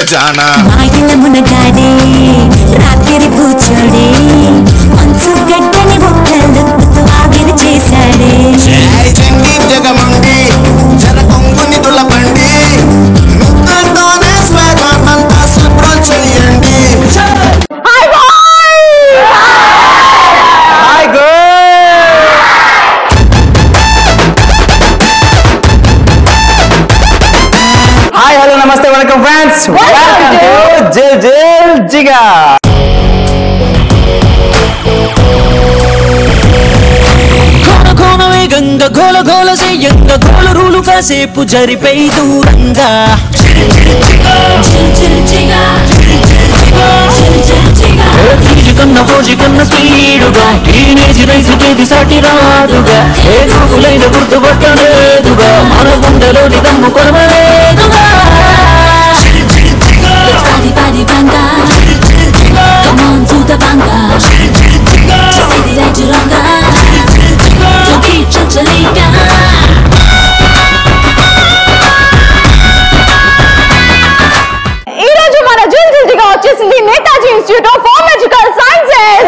జానా మాయల మునగాడే రాత్రి కూర్చోడే మంచు గడ్డని ఒక్కళ్ళతో ఆవిరి చేశాడే జై జంగి జగమండి జర కొంగుని తులపండి ముద్దతోనే స్వేగమంతా శుభ్రం చేయండి hi hi hello namaste vanakkam friends welcome to Jal Jal Jiga కోన కోన వేగంగా గోల గోల చెయ్యంగ గోల రూలు కాసేపు జరిపై దూరంగా ఈజు కన్న ఫోజు కన్న స్పీడుగా టీనేజ్ రైసుకేది సాటి రాదుగా ఏ గురుకులైన గుర్తుపట్టలేదుగా మన గుండెలోని దమ్ము కొనవలేదుగా Body, body, banga. Come on to the banga. Just say the right to wrong. Don't keep chanchalinga. ఈ రోజు మన జిల్జిల్జిగా వచ్చేసింది Netaji institute of pharmaceutical sciences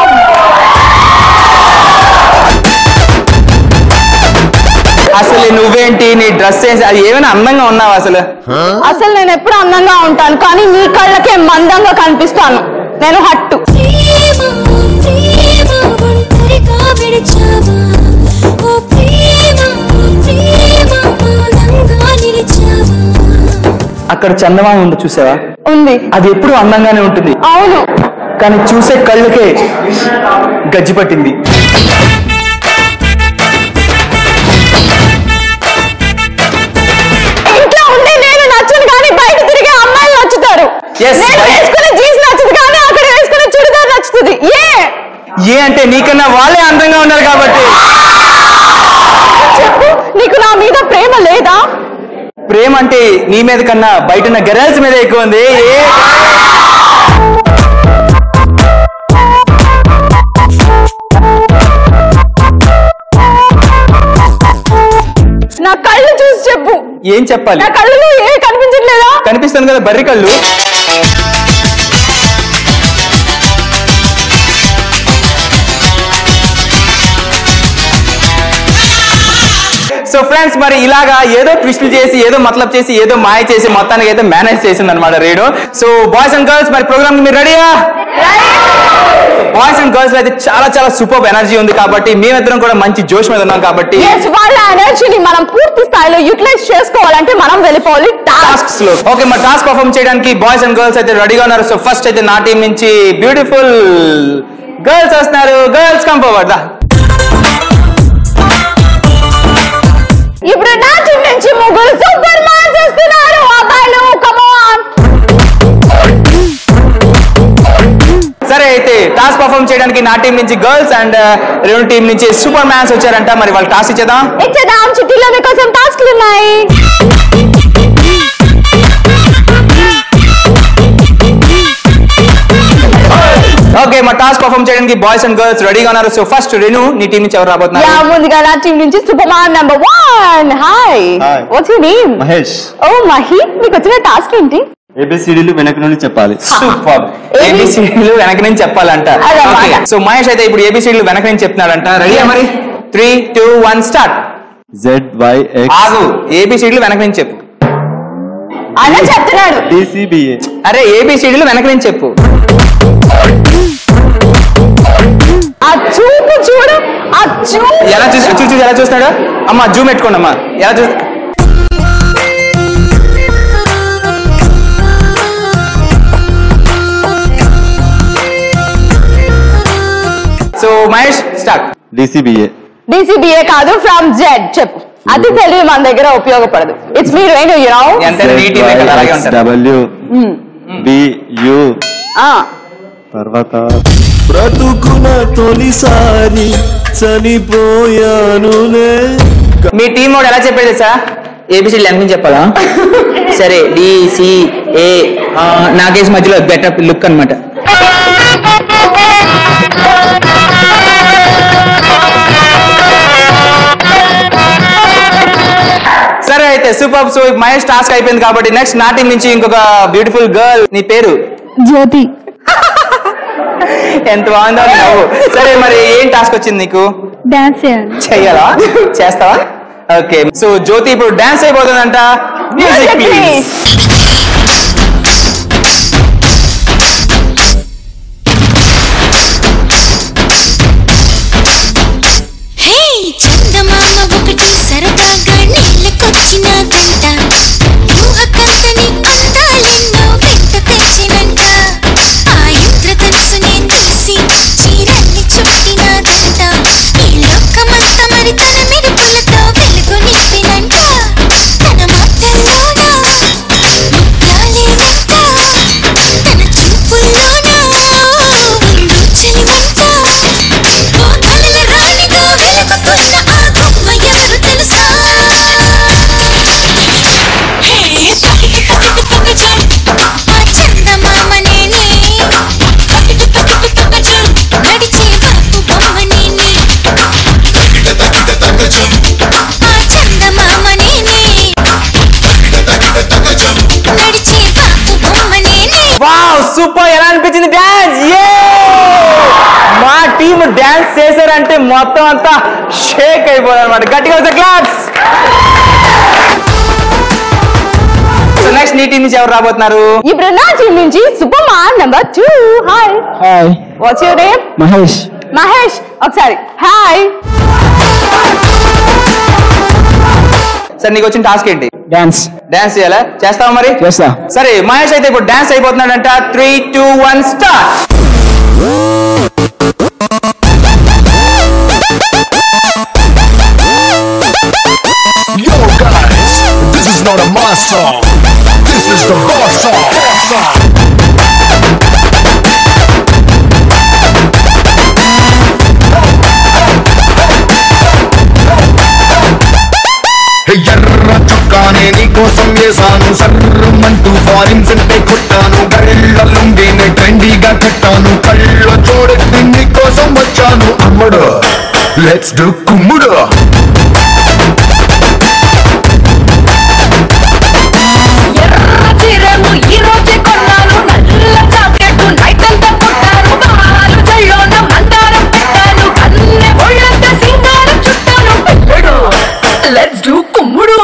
అసలు నువ్వేంటి నీ డ్రెస్ ఏంటి అది ఏమైనా అందంగా ఉన్నావు అసలు అసలు నేను ఎప్పుడు అందంగా ఉంటాను కానీ నీ కళ్ళకే మందంగా కనిపిస్తాను నేను హట్టు ప్రేమ ప్రేమ ఒంటరిగా విడిచావా ఓ ప్రేమ ప్రేమ మౌనంగా నిలిచావా అక్కడ చందమామ ఉంది చూసావా ఉంది అది ఎప్పుడు అందంగానే ఉంటుంది అవును కానీ చూసే కళ్ళకే గజ్జి పట్టింది ఇంట్లో ఉండి నేను నచ్చను కానీ బయట తిరిగే అమ్మాయిలు నచ్చుతారు Yes, నేను బయట- వేసుకునే జీన్స్ నచ్చదు కానీ అక్కడ వేసుకునే చుడిదార్ నచ్చుతుంది ఏ ఏ అంటే నీకన్నా వాళ్ళే అందంగా ఉన్నారు కాబట్టి చెప్పు నీకు నా మీద ప్రేమ లేదా ప్రేమ అంటే నీ మీద కన్నా బయట ఉన్న గెరల్స్ మీద ఎక్కువ ఉంది ఏ నా కళ్ళు చూసి చెప్పు ఏం చెప్పాలి నా కళ్ళు ఏ కనిపించట్లేదా కనిపిస్తుంది కదా బర్రి కళ్ళు సో ఫ్రెండ్స్ మరి ఇలాగా ఏదో ట్విస్టులు చేసి ఏదో మతలబ్ చేసి ఏదో మాయ చేసి మొత్తానికి అయితే మేనేజ్ చేసింది అనమాట radio so boys and girls మరి ప్రోగ్రామ్ మీరు రెడీయా బాయ్స్ అండ్ గర్ల్స్ లో అయితే చాలా చాలా సూపర్ ఎనర్జీ ఉంది కాబట్టి మేమిద్దరం కూడా మంచి జోష్ మీద ఉన్నాం కాబట్టి ఎస్ వాళ్ళ ఎనర్జీని మనం పూర్తి స్థాయిలో యూటిలైజ్ చేసుకోవాలంటే మనం వెళ్ళిపోవాలి టాస్క్ టాస్క్స్ లో ఓకే మరి టాస్క్ పర్ఫామ్ చేయడానికి బాయ్స్ అండ్ గర్ల్స్ అయితే రెడీగా ఉన్నారు సో ఫస్ట్ అయితే నా టీం నుంచి బ్యూటిఫుల్ గర్ల్స్ వస్తున్నారు గర్ల్స్ కమ్ ఫార్వర్డ్ దా ఇప్పుడు నా టీం నుంచి ముగ్గురు సూపర్ మ్యాన్స్ వస్తున్నారు అబ్బాయిలు కమాన్ సరే అయితే టాస్క్ పర్ఫామ్ చేయడానికి నా టీం నుంచి గర్ల్స్ అండ్ రెండు టీం నుంచి సూపర్ మ్యాన్స్ వచ్చారంట మరి వాళ్ళు టాస్క్ ఇచ్చేద్దాం ఇచ్చేద్దాం చిట్టీలో మీకోసం టాస్క్లు ఉన్నాయి ఓకే మా టాస్క్ పర్ఫామ్ చేయడానికి బాయ్స్ అండ్ గర్ల్స్ రెడీగా ఉన్నారు సో ఫస్ట్ రెను నీ టీం నుంచి ఎవరు యా రాబోతున్నారు ముందుగా నా టీం నుంచి superman number one hi Hi. What's your name Mahesh ఓ మహీత్ నీకు వచ్చిన టాస్క్ ఏంటి ఏబిసిడీలు వెనక నుండి చెప్పాలి సూపర్ ఏబిసిడీలు వెనక నుంచి చెప్పాలంట అదన్నమాట. సో మహేష్ అయితే ఇప్పుడు ఏబిసిడీలు వెనక నుంచి చెప్తున్నాడంట రెడీయా మరి three two one start Z Y X ఆగు ఏబిసిడీలు వెనక నుంచి చెప్పు అన్న చెప్తున్నాడు డిసిబిఏ అరే ఏబిసిడీలు వెనక నుంచి చెప్పు ఆ చూపు చూడు ఆ చూపు ఎలా చూసి చూసి చూసి ఎలా చూస్తున్నాడు అమ్మా జూమ్ పెట్టుకోండి అమ్మా ఎలా చూ so Mahesh start DCBA DCBA కాదు ఫ్రమ్ జెడ్ చెప్పు అది తెలివి మన దగ్గర ఉపయోగపడదు it's me Renu you know ఎంత నీట్ అలాగే ఉంటారు డబ్ల్యూ బియు తర్వాత బ్రతుకున తొలిసారి చనిపోయానులే మీ టీం వాడు ఎలా చెప్పేది సార్ ఏబిసిడీలు ఎంత నుంచి చెప్పాలా సరే డి సి ఏ నాగేష్ మధ్యలో బెటర్ లుక్ అన్నమాట సరే అయితే సూపర్ సో మహేష్ టాస్క్ అయిపోయింది కాబట్టి నెక్స్ట్ నా టీం నుంచి ఇంకొక బ్యూటిఫుల్ గర్ల్ నీ పేరు జ్యోతి ఎంత బాగుందో నీ నవ్వు సరే మరి ఏం టాస్క్ వచ్చింది నీకు డాన్స్ చేయాలి చెయ్యాలా చేస్తావా ఓకే సో జ్యోతి ఇప్పుడు డాన్స్ అయిపోతుందంట మ్యూజిక్ ప్లీజ్ హే చందమామ ఒకటి సరదాగా నీళ్ళకొచ్చినదంట ఊహకందని అందాలెన్నో వెంట తెచ్చినంట ఆ ఇంద్రధనుసునే తీసి చీరల్ని చుట్టినదంట ఈ లోకమంత మరి తన మెరుపులతో వెలుగు నింపినంట తన మాటల్లోన ముత్యాలేనంట తన చూపుల్లోన ఉండు చలిమంట ఓ కలల రాణిగా వెలుగుతున్న ఆ బొమ్మ ఎవరు తెలుసా హే పకిటి పకిటి పకజం ఆ చందమామ నేనే పకిటి పకిటి పకజం నడిచే బాపు బొమ్మ నేనే ఆ చందమామ నేనే నడిచే బాపు బొమ్మ నేనే వావ్ సూపర్ ఎలా అనిపించింది డాన్స్ ఏ మా టీమ్ డాన్స్ చేశారంటే మొత్తం అంతా షేక్ అయిపోయింది అనమాట గట్టిగా వస్తే క్లాప్స్ సో నెక్స్ట్ నీ టీం నుంచి ఎవరు రాబోతున్నారు ఇప్పుడు నా టీం నుంచి superman number two hi hi what's your name Mahesh Mahesh ఒకసారి హాయ్ సరే నీకు వచ్చిన టాస్క్ ఏంటి డాన్స్ డాన్స్ చేయాలా చేస్తావా మరి చేస్తా సరే మహేష్ అయితే ఇప్పుడు డాన్స్ అయిపోతున్నాడంట three two one start Yo guys, this is not a mass song. This is the boss song. Boss song. Hey ఎర్ర చుక్కానే నీకోసం వేసాను సర్రమంటూ ఫారిన్ సెంటే కొట్టాను గళ్ళ లుంగినే ట్రెండీగా కట్టాను కళ్ళ చూడెత్తి నీకోసం వచ్చాను అమ్ముడు లెట్స్ డు కుమ్ముడు చీరను ఈ రోజే కొన్నాను నల్ల జాకెట్ నైట్ అంతా కొట్టాను బాలు జల్లోన మందారం పెట్టాను కన్నె ఒళ్ళంతా సింగారం చుట్టాను పెళ్ళడు లెట్స్ డూ కుమ్ముడు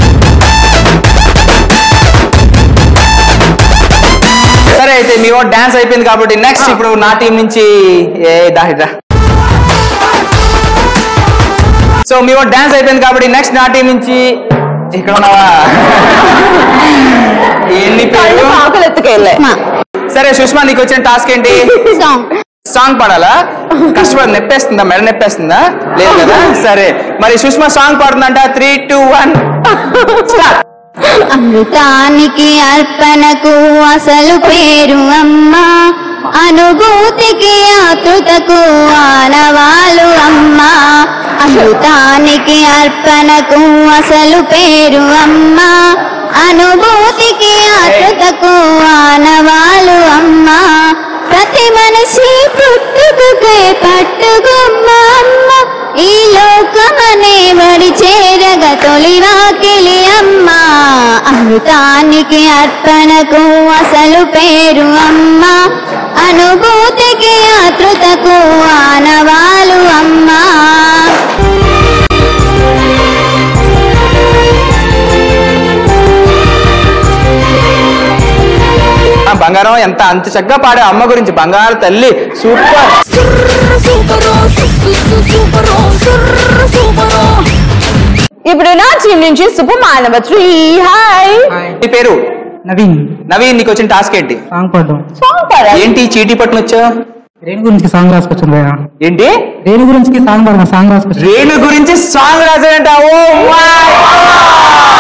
సరే అయితే మీ వాడు డాన్స్ అయిపోయింది కాబట్టి నెక్స్ట్ ఇప్పుడు నా టీం నుంచి ఏ దాహిరా సో మీ వాడు డాన్స్ అయిపోయింది కాబట్టి నెక్స్ట్ నా టీం నుంచి ఇక్కడ ఉన్నావా ఎన్ని పేర్లు ఆకలి ఎత్తుకెళ్ళే సరే సుష్మా నీకు వచ్చిన టాస్క్ ఏంటి సాంగ్ పాడాలా కష్టపడి నెప్పేస్తుందా మెడ నెప్పేస్తుందా లేదు కదా సరే మరి సుష్మా సాంగ్ పాడుతుందంట త్రీ టూ వన్ స్టార్ట్ అమృతానికి అర్పణకు అసలు పేరు అమ్మ అనుభూతికి ఆతృతకు ఆనవాలు అమ్మ అమృతానికి అర్పణకు అసలు పేరు అమ్మ అనుభూతికి ఆతృతకు ఆనవాలు అమ్మ ప్రతి మనిషి పుట్టుకై పట్టుకుమ్మ అమ్మ ఈ లోకమనే వడి చేరగ తొలివాకిలి అమ్మ అమృతానికి అర్పణకు అసలు పేరు అమ్మ అనుభూతికి ఆతృతకు ఆనవాలు అమ్మ ఆ బంగారం ఎంత అంత చక్కగా పాడే అమ్మ గురించి బంగారు తల్లి సూపర్ సూపరో సూపరో సూపరో ఇప్పుడు నా టీం నుంచి superman number three hi నీ పేరు నవీన్ నవీన్ నీకు వచ్చిన టాస్క్ ఏంటి సాంగ్ పాడడం సాంగ్ పాడాలి ఏంటి చీటీ పట్టును వచ్చా రేణు గురించి సాంగ్ రాసుకొచ్చాను భయ్యా ఏంటి రేణు గురించి సాంగ్ పాడడం సాంగ్ రాసుకొచ్చాను రేణు గురించి సాంగ్ రాశాడంట ఓ మై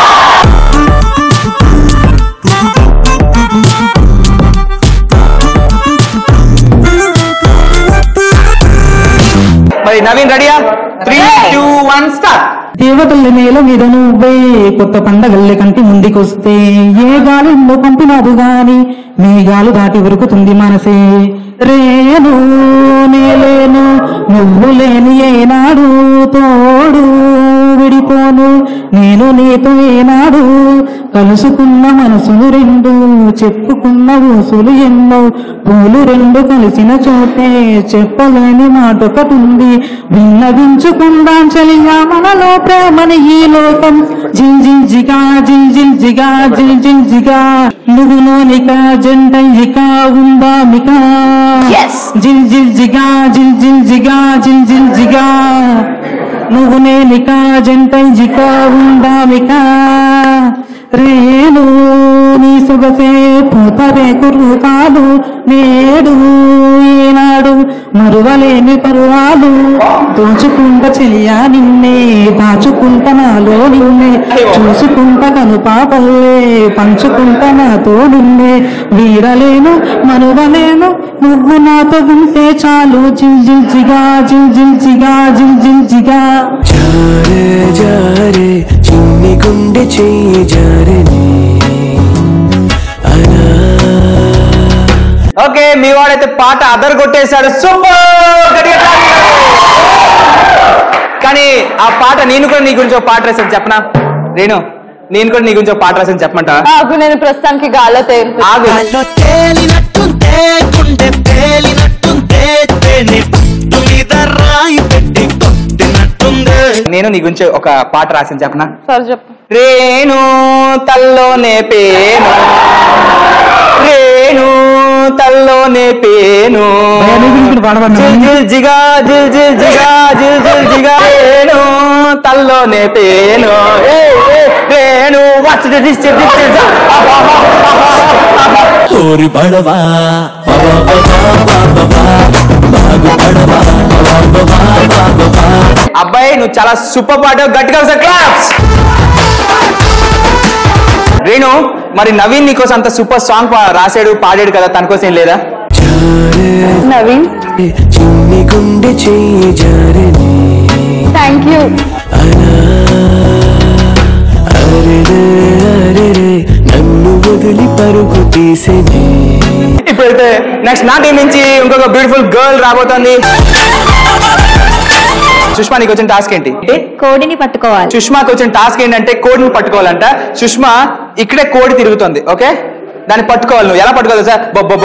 మరి నవీన్ రెడీయా త్రీ టూ వన్ స్టార్ట్ దేవతల్లి నేల మీద నువ్వే కొత్త పండగల్లే కంటి ముందుకొస్తే ఏ గాలిలో పంపినాదు గాని మేఘాలు దాటి ఉరుకుతుంది మనసే రేను నేలేను నువ్వు లేని ఏనాడు తోడు విడిపోను నేను నీ నీతో ఏనాడు కలుసుకున్న మనసులు రెండు చెప్పుకున్న ఊసులు ఎన్నో పూలు రెండు కలిసిన చోటే చెప్పలేని మాట ఒకటి ఉంది విన్నవించుకుందాం చలిగా మనలో ప్రేమని ఈ లోకం జిల్ జిల్ జిగా జిల్ జిల్ జిగా జిల్ జిల్ జిగా నువ్వు నోనిక జంటయిక ఉందామిక జిల్ జిల్ జిగా జిల్ జిల్ జిగా జిల్ జిల్ జిగా నువ్వు నేనిక జంటయిక ఉందామిక రేణు నీ సొగసే పూతరే కురుకాలు నేడు ఈనాడు మరువలేని పరువాలు దోచుకుంట చెలియా నిన్నే దాచుకుంట నాలో నిన్నే చూసుకుంట కను పాపల్లే పంచుకుంట నాతో నిన్నే వీడలేను మరువలేను నువ్వు నాతో ఉంటే చాలు జిల్ జిల్ జిగా జిల్ జిల్ జిగా జిల్ జిల్ జిగా జారే జారే చిన్ని గుండె చెయ్యి జారని అలా ఓకే మీ వాడైతే పాట అదర్ కొట్టేశాడు సూపర్ గట్టిగా clap చేయండి. కానీ ఆ పాట నేను కూడా నీ గురించి ఒక పాట రాశాను చెప్పనా రేణు నేను కూడా నీ గురించి ఒక పాట రాశాను చెప్పమంటా నాకు నేను ప్రస్తుతానికి గాల్లో తేలుతూ ఆగు గాల్లో తేలినట్టుంటే గుండె పేలినట్టుంటే తేనె పట్టు మీద రాయి పెట్టి కొట్టినట్టుందే నేను నీ గురించి ఒక పాట రాశాను చెప్పనా సరే చెప్పు రేణు తల్లోనే పేను రేణు తల్లోనే పేను భయ, నీ గురించి కూడా పాడమన్నా? జిల్ జిల్ జిగా జిల్ జిల్ జిగా జిల్ జిల్ జిగా రేణు తల్లోనే పేను ఏ, ఏ, రేణు వచ్చి దిష్టి దిష్టి కోరి పడవా బాబా బాబా బాగు పడవా బాబా బాబా అబ్బాయి నువ్వు చాలా సూపర్ పాట గట్టిగా ఒకసారి క్లాప్స్ రేణు మరి నవీన్ నీకోసం అంత సూపర్ సాంగ్ పా- రాశాడు పాడాడు కదా తన కోసం ఏం లేదా జారే నవీన్ చిన్ని గుండె చెయ్యి జారని థ్యాంక్ యూ అలా అరెరే అరెరే నన్ను వదిలి పరుగు తీసేనే ఇప్పుడైతే నెక్స్ట్ నా టీం నుంచి ఇంకొక బ్యూటిఫుల్ గర్ల్ రాబోతోంది సుష్మా నీకు వచ్చిన టాస్క్ ఏంటి కోడిని పట్టుకోవాలి సుష్మాకి వచ్చిన టాస్క్ ఏంటంటే కోడిని పట్టుకోవాలంట సుష్మా ఇక్కడే కోడి తిరుగుతుంది ఓకే దాన్ని పట్టుకోవాలి నువ్వు ఎలా పట్టుకోవాలి సార్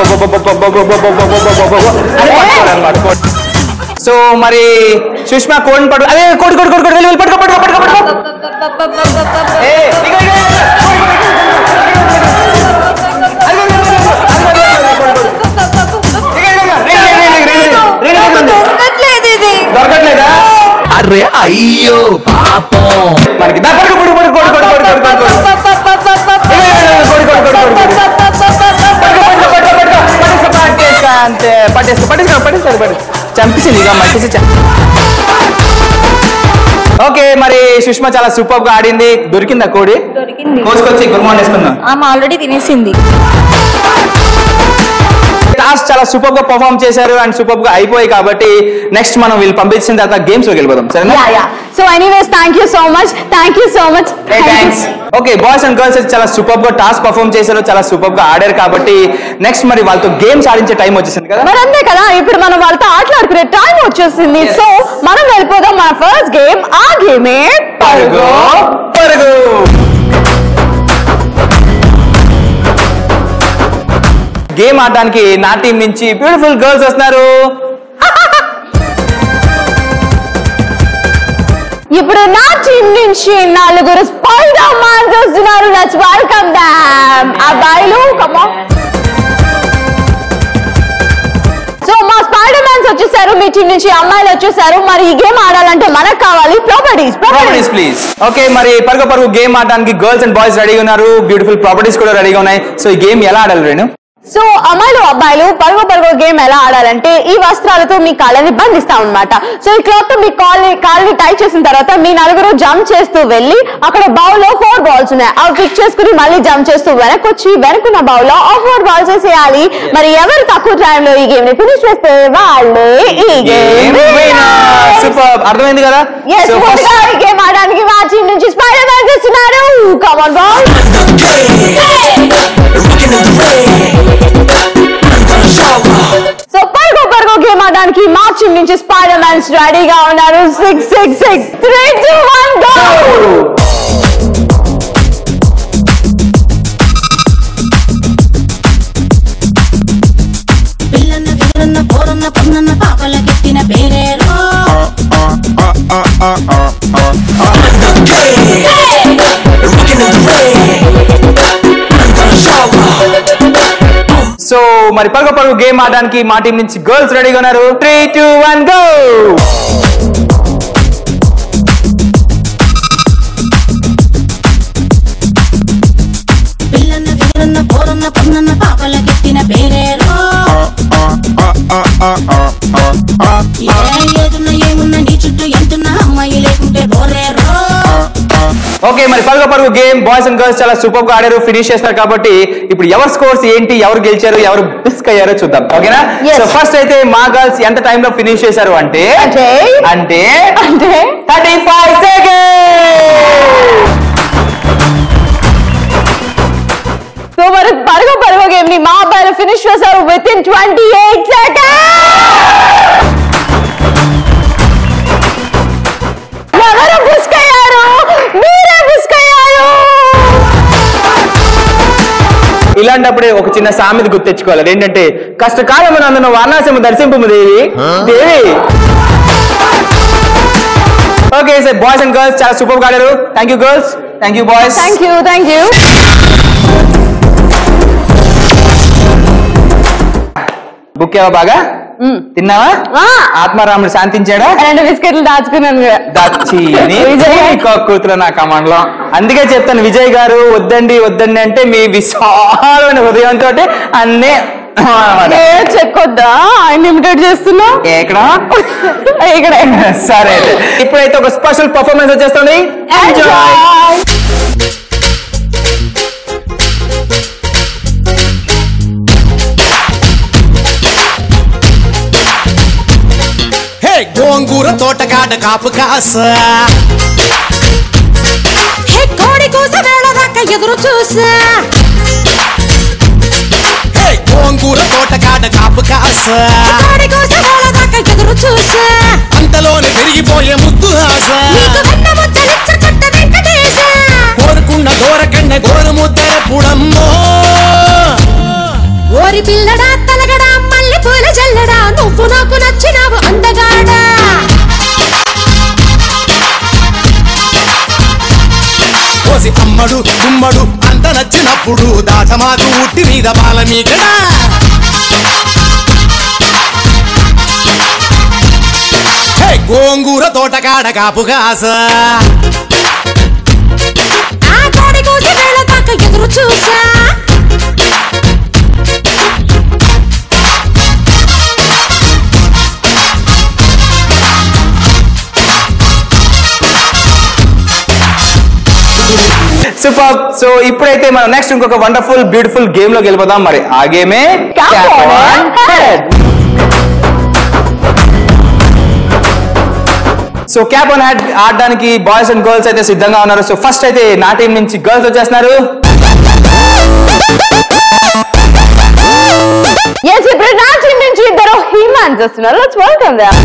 పట్టుకోవాలన్నమాట సో మరి సుష్మా కోడిని పట్టు అదే కోడి కోడి కోడి కోడి వెళ్ళి వెళ్ళి పట్టుకో పట్టుకో పట్టుకో పట్టుకో ఏ, ఇగో, ఇగో, ఇగో. కోడి, కోడి, కోడి. అదిగో, ఇగో, ఇగో, ఇగో. అదిగో, ఇగో, ఇగో, కోడి, కోడి. ఇగో, ఇగో, ఇగో. రేణు, రేణు, రేణు, రేణు, రేణు, రేణు, రేణు. దొరకట్లేదా అరే అయ్యో పాపం మనకి దా, పట్టుకో, పట్టుకో, పట్టుకో, పట్టుకో, పట్టుకో, పట్టుకో, పట్టుకో. ఇగో, ఇగో, ఇగో, కోడి, కోడి, కోడి, కోడి, కోడి. పట్టుకో, పట్టుకో, పట్టుకో, పట్టుకో. పట్టేసుకో, పట్టేసుకో, అంతే పట్టేసుకో పట్టేసుకో పట్టేసుకో పట్టేసుకో చంపేసింది ఇక మట్టేసి చ- ఓకే మరి సుష్మా చాలా సూపర్ గా ఆడింది దొరికిందా కోడి దొరికింది కోసుకొచ్చి గుర్మాన్ వేసుకుందాం ఆమె ఆల్రెడీ తినేసింది టాస్క్ చాలా సూపర్ గా పర్ఫామ్ చేశారు అండ్ సూపర్ గా అయిపోయాయి కాబట్టి నెక్స్ట్ మనం వీళ్ళు పంపించిన తర్వాత గేమ్స్ లోకి వెళ్ళిపోదాం సరేనా yeah yeah so anyways thank you so much thank you so much thanks okay boys and girls చాలా సూపర్ గా టాస్క్ పర్ఫామ్ చేశారు చాలా సూపర్ గా ఆడారు కాబట్టి నెక్స్ట్ మరి వాళ్ళతో గేమ్స్ ఆడించే టైం వచ్చేసింది కదా మరి అంతే కదా ఇప్పుడు మనం వాళ్ళతో ఆటలాడుకునే టైం వచ్చేసింది Yes. సో మనం వెళ్ళిపోదాం మన ఫస్ట్ గేమ్ ఆ గేమే పరుగు పరుగు గేమ్ ఆడడానికి నా టీం నుంచి బ్యూటిఫుల్ గర్ల్స్ వస్తున్నారు ఇప్పుడు నా టీం నుంచి నలుగురు స్పైడర్ మ్యాన్స్ వస్తున్నారు లెట్స్ వెల్కమ్ దమ్ అబ్బాయిలు కమో సో మా స్పైడర్ మ్యాన్స్ వచ్చేసారు మీ టీం నుంచి అమ్మాయిలు వచ్చేసారు మరి ఈ గేమ్ ఆడాలంటే మనకు కావాలి ప్రాపర్టీస్ ప్రాపర్టీస్ ప్లీజ్ ఓకే మరి పరుగు పరుగు గేమ్ ఆడడానికి గర్ల్స్ అండ్ బాయ్స్ రెడీగా ఉన్నారు బ్యూటిఫుల్ ప్రాపర్టీస్ కూడా రెడీగా ఉన్నాయి సో ఈ గేమ్ ఎలా ఆడాలి రేణు సో అమ్మాయిలు అబ్బాయిలు పరుగు పరుగు గేమ్ ఎలా ఆడాలంటే ఈ వస్త్రాలతో మీ కాళ్ళని బంధిస్తాం అనమాట సో ఈ క్లాత్ తో మీ కాళ్ళని కాళ్ళని టైట్ చేసిన తర్వాత మీ నలుగురు జంప్ చేస్తూ వెళ్ళి అక్కడ బౌల్ లో ఫోర్ బాల్స్ ఉన్నాయి అవి పిక్ చేసుకుని మళ్ళీ జంప్ చేస్తూ వెనక్కి వచ్చి వెనుకున్న బౌల్ లో ఆ ఫోర్ బాల్స్ వేసేయాలి మరి ఎవరు తక్కువ టైంలో ఈ గేమ్ ని ఫినిష్ చేస్తే వాళ్ళే ఈ గేమ్ సూపర్ అర్థమైంది కదా ఎస్ సో ఫస్ట్ ముందుగా ఈ గేమ్ ఆడడానికి మా టీం నుంచి స్పైడర్ మ్యాన్ చేస్తున్నారు కమన్ బాల్ సో పరుగు పరుగు గేమ్ ఆడడానికి మా టీం నుంచి స్పైడర్ మ్యాన్స్ రెడీగా ఉన్నారు six six six three two one go మరి పరుగు పరుగు గేమ్ ఆడడానికి మా టీం నుంచి గర్ల్స్ రెడీగా ఉన్నారు త్రీ టూ వన్ గో పిల్లన్న ఫిగరన్న పోరన్న పొన్నన్న పాపల కెట్టిన పేరేరో ఏ ఏదున్న ఏమున్న నీ చుట్టూ ఎంతున్న అమ్మాయి లేకుంటే బోరేరో ఓకే మరి పరుగు పరుగు గేమ్ బాయ్స్ అండ్ గర్ల్స్ చాలా సూపర్ గా ఆడారు ఫినిష్ చేస్తారు కాబట్టి ఇప్పుడు ఎవరు స్కోర్స్ ఏంటి ఎవరు గెలిచారు ఎవరు బిస్క్ అయ్యారో చూద్దాం ఓకేనా Yes. సో ఫస్ట్ అయితే మా గర్ల్స్ ఎంత టైం లో ఫినిష్ చేశారు అంటే అంటే అంటే అంటే థర్టీ ఫైవ్ సెకండ్ సో మరి పరుగు పరుగు గేమ్ ని మా అబ్బాయిలు ఫినిష్ చేశారు విత్ ఇన్ ట్వంటీ ఎయిట్ ఎవరు బుస్క్ అయ్యారు మీరే బుస్క్ అయ్యారు ఇలాంటప్పుడే ఒక చిన్న సామెత గుర్తు తెచ్చుకోవాలి అదేంటంటే కష్టకాలం నందున వారణాసము దర్శింపు దేవి దేవి okay sir boys and girls చాలా సూపర్ గా ఆడారు thank you girls thank you boys thank you thank you బుక్ ఏవా బాగా తిన్నావా ఆత్మారాముడు శాంతించాడా రెండు బిస్కెట్లు దాచుకున్నాను కూడా. దచ్చి అని విజయ్. కూతురు నా కమాండ్లో అందుకే చెప్తాను విజయ్ గారు వద్దండి వద్దండి అంటే మీ విశాలమైన హృదయంతో అన్నీ అన్నమాట. ఏ చెక్కొద్దా ఆయన ఇమిటేట్ చేస్తున్నా ఎక్కడ ఇక్కడ సరే అయితే. ఇప్పుడైతే ఒక స్పెషల్ పర్ఫార్మెన్స్ వచ్చేస్తుంది ఎంజాయ్ హే గోంగూర తోటకాడ కాపు కాస హే కోడి కూస వేళ దాకా ఎదురు చూసా హే గోంగూర తోటకాడ కాపు కాస కోడి కూస వేళ దాకా ఎదురు చూసా అంతలోనే పెరిగిపోయే ముద్దు ఆశ నీకు వెన్న ముద్దలిచ్చ కొట్ట వెంకటేశ కోరుకున్న దూరకండ గోరు ముద్దర పుడమ్మో ఓరి పిల్లడా తలగడా మల్లె పూల జల్లడా నువ్వు నాకు నచ్చినావు అందగాడా కోసి అమ్మడు గుమ్మడు అంత నచ్చినప్పుడు దాచమాకు ఉట్టి మీద బాల మీకడా హే గోంగూర తోటకాడ కాపు కాస ఆ కోడి కూస వేళ దాకా ఎదురు చూసా సూపర్ సో ఇప్పుడైతే మనం నెక్స్ట్ ఇంకొక వండర్ఫుల్ బ్యూటిఫుల్ గేమ్ లోకి వెళ్ళిపోదాం మరి ఆ గేమే Cap on Head. So cap on head ఆడడానికి బాయ్స్ అండ్ గర్ల్స్ అయితే సిద్ధంగా ఉన్నారు సో ఫస్ట్ అయితే నా టీం నుంచి గర్ల్స్ వచ్చేస్తున్నారు ఎస్ ఇప్పుడు నా టీం నుంచి ఇద్దరు హీమాన్స్ వస్తున్నారు let's welcome them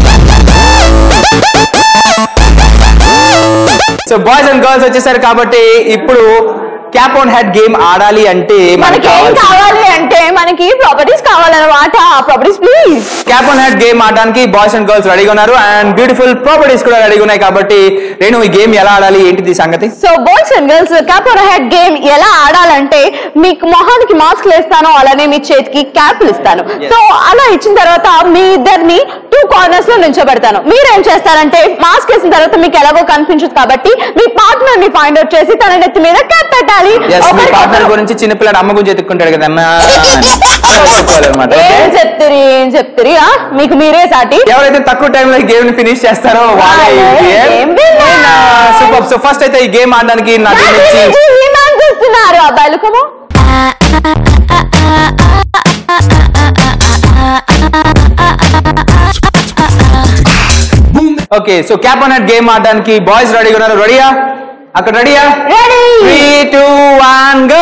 so boys and girls వచ్చేసారు కాబట్టి ఇప్పుడు క్యాప్ ఆన్ హెడ్ గేమ్ ఆడాలి అంటే మనకి ఏం కావాలి అంటే మనకి ప్రాపర్టీస్ కావాలన్నమాట properties please cap on head game ఆడడానికి బాయ్స్ అండ్ గర్ల్స్ రెడీగా ఉన్నారు అండ్ బ్యూటిఫుల్ ప్రాపర్టీస్ కూడా రెడీగా ఉన్నాయి కాబట్టి నేను ఈ గేమ్ ఎలా ఆడాలి ఏంటిది సంగతి so boys and girls cap on head game ఎలా ఆడాలంటే మీకు మొహానికి మాస్క్ వేస్తాను అలానే మీ చేతికి క్యాప్లు ఇస్తాను సో అలా ఇచ్చిన తర్వాత మీ ఇద్దరిని టూ కార్నర్స్ లో నిల్చోబెడతాను మీరేం చేస్తారంటే మాస్క్ వేసిన తర్వాత మీకు ఎలాగో కనిపించదు కాబట్టి మీ పార్ట్నర్ ని ఫైండ్ అవుట్ చేసి తన నెత్తి మీద క్యాప్ పెట్టాలి ఎస్ మీ ఒకరికొకరు- పార్ట్నర్ గురించి చిన్నపిల్లాడు అమ్మ గురించి ఎత్తుకుంటాడు కదమ్మా చెప్పాలన్నమాట ఏం చెప్తారు ఏం చెప్తారు ఆ? మీకు మీరే సాటి ఎవరైతే తక్కువ టైంలో ఈ గేమ్ ని ఫినిష్ చేస్తారో వాళ్ళే Game winner. Super so first అయితే ఈ గేమ్ ఆడడానికి నా టీం నుంచి హీమాన్స్ వస్తున్నారు అబ్బాయిలు come on okay so cap on game ఆడడానికి బాయ్స్ రెడీగా ఉన్నారు రెడీయా అక్కడ రెడీయా ready three two one go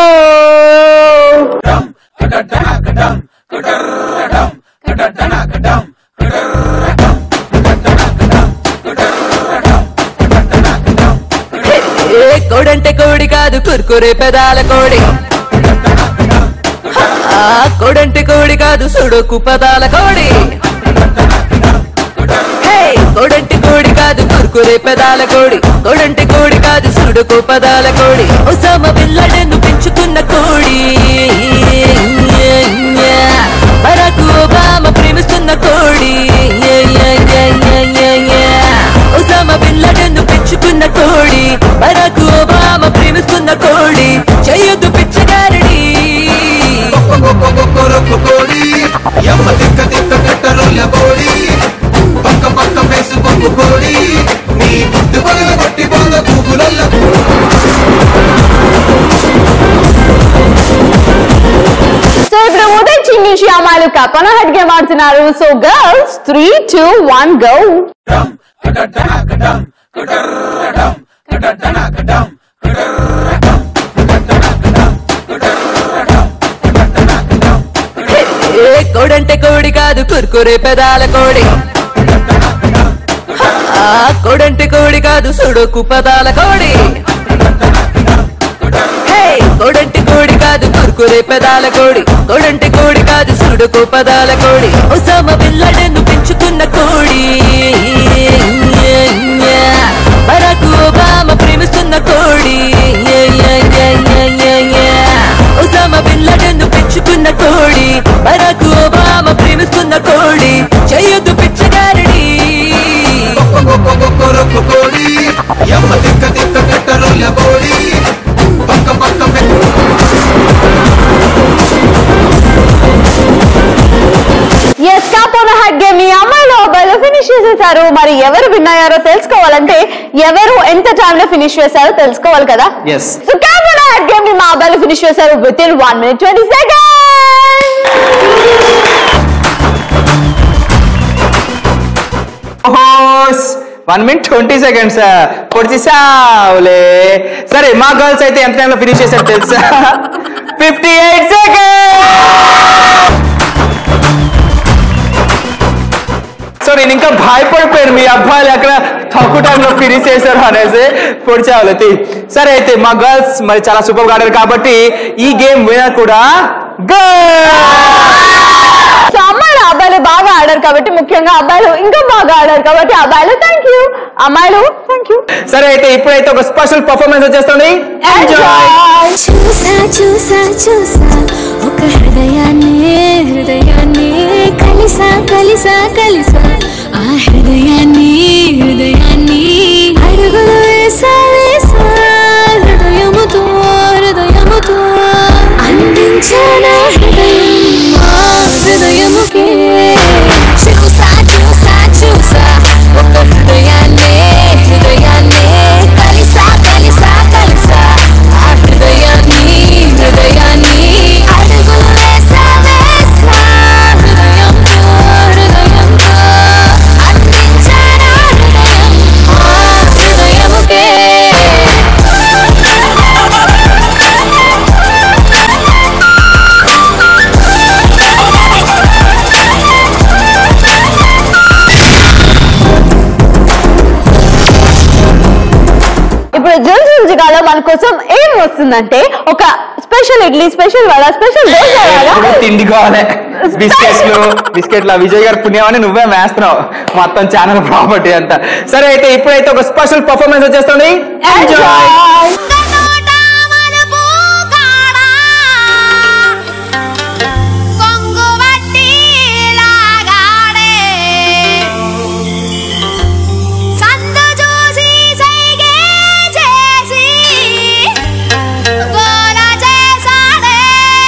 ఏ కోడంటే కోడి కాదు కుర్కురే పెదాల కోడి ఆ కోడంటే కోడి కాదు సుడుకు పదాల కోడి హే, కోడంటే కోడి కాదు కుర్కురే పెదాల కోడి కోడంటే కోడి కాదు సుడుకు పదాల కోడి ఒసామ బిల్లడెన్ను పెంచుకున్న కోడి అబ్బాయిలు కపన హెడ్ గేమ్ ఆడుతున్నారు so girls three two one go ఏ కోడంటే కోడి కాదు కుర్కురే పెదాల కోడి ఆ కోడంటే కోడి కాదు సుడుకు పదాల కోడి హే, కోడంటే కోడి కాదు కుర్కురే పెదాల కోడి కోడంటే కోడి కాదు సుడుకు పదాల కోడి ఒసామ బిల్లడెన్ను పెంచుకున్న కోడి బరాక్ ఒబామా ప్రేమిస్తున్న కోడి ఒసామ బిల్లడెన్ను పెంచుకున్న కోడి బరాక్ ఒబామా ప్రేమిస్తున్న కోడి చెయ్యొద్దు పిచ్చగారడి కోడి ఎమ్మ తిక్క తిక్క కట్టరుల కోడి పక్క పక్క ఎస్ కపన హెడ్ గేమ్ ఈ అమ్మాయిలు అబ్బాయిలు ఫినిష్ చేసేసారు మరి ఎవరు విన్ అయ్యారో తెలుసుకోవాలంటే ఎవరు ఎంత టైం లో ఫినిష్ చేశారో తెలుసుకోవాలి కదా yes so cap on head game ని మా అబ్బాయిలు ఫినిష్ చేశారు within one minute twenty second one minute twenty seconds పొడిచిసావులే సరే మా గర్ల్స్ అయితే ఎంత టైంలో ఫినిష్ చేశారు తెలుసా ఫిఫ్టీ ఎయిట్ సెకండ్ సో నేను ఇంకా భయపడిపోయాను మీ అబ్బాయిలు అక్కడ తక్కువ టైంలో ఫినిష్ చేశారు అనేసి పొడిచావులతి సరే అయితే మా గర్ల్స్ మరి చాలా సూపర్ ఆడారు కాబట్టి ఈ గేమ్ వినర్ కూడా గర్ల్ సో అమ్మాయిలు అబ్బాయిలు బాగా ఆడారు కాబట్టి ముఖ్యంగా అబ్బాయిలు ఇంకా బాగా ఆడారు కాబట్టి అబ్బాయిలు థ్యాంక్ యూ అమ్మాయిలు థ్యాంక్ యూ సరే అయితే ఇప్పుడైతే ఒక స్పెషల్ పర్ఫార్మెన్స్ వచ్చేస్తుంది ఎంజాయ్ చూసా చూసా చూసా ఒక హృదయాన్ని హృదయాన్ని కలిసా కలిసా కలిసా ఆ హృదయాన్ని హృదయాన్ని అడుగులు వేసా వేసా హృదయముతో హృదయముతో అందించానా హృదయం ఆ హృదయముకే చూసా చూసా చూసా ఒక హృదయాన్ని హృదయాన్ని కలిసా కలిసా కలిసా ఆ హృదయాన్ని హృదయాన్ని అడుగులు వేసా వేసా హృదయంతో హృదయంతో అందించానా హృదయం ఆ హృదయముకే ఇప్పుడు జల్స్ రుచికాలో మన కోసం ఏం వస్తుందంటే ఒక special idli special vada special dosa ఎప్పుడు వడ తిండి కావాలి బిస్కెట్లు బిస్కెట్లు ఆ విజయ్ గారు పుణ్యమని నువ్వే వేస్తున్నావు మొత్తం ఛానల్ ప్రాపర్టీ అంతా సరే అయితే ఇప్పుడైతే ఒక స్పెషల్ పర్ఫార్మెన్స్ వచ్చేస్తుంది ఎంజాయ్ సందు చూసి సైగే చేసి గోల చేసాడే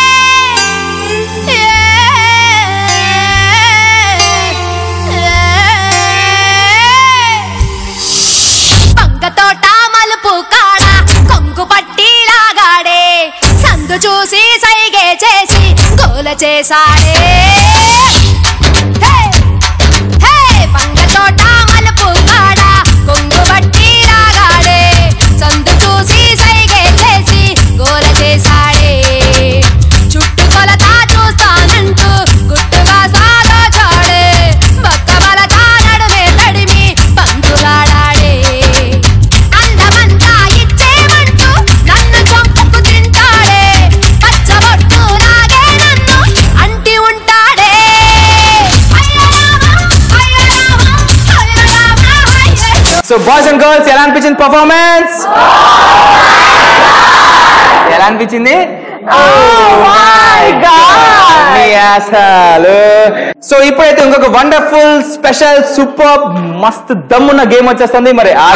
పంగ తోట మలుపు కాడ కొంగు పట్టి లాగాడే సందు చూసి సైగే చేసి గోల చేసాడే హే! హే! పంగ తోట మలుపు కాడ కొంగు పట్టి లాగాడే సందు చూసి సైగే చేసి గోల చేసాడే చుట్టు కొలత చూస్తానంటూ గుట్టుగా సాగచాడే బక్క బలత నడుమే తడిమి పంతులాడాడే అందమంతా ఇచ్చేమంటూ నన్ను చంపుకు తింటాడే పచ్చబొట్టు లాగే నన్ను అంటి ఉంటాడే అయ్యో రామా, అయ్యో రామా, అయ్యో రామా, అయ్యో సో బాయ్స్ అండ్ గర్ల్స్ ఎలా అనిపించింది పర్ఫార్మెన్స్ ఎలా అనిపించింది మీ అసలు సో ఇప్పుడైతే ఇంకొక వండర్ఫుల్ స్పెషల్ సూపర్ మస్త్ దమ్మున్న గేమ్ వచ్చేస్తుంది మరి ఆ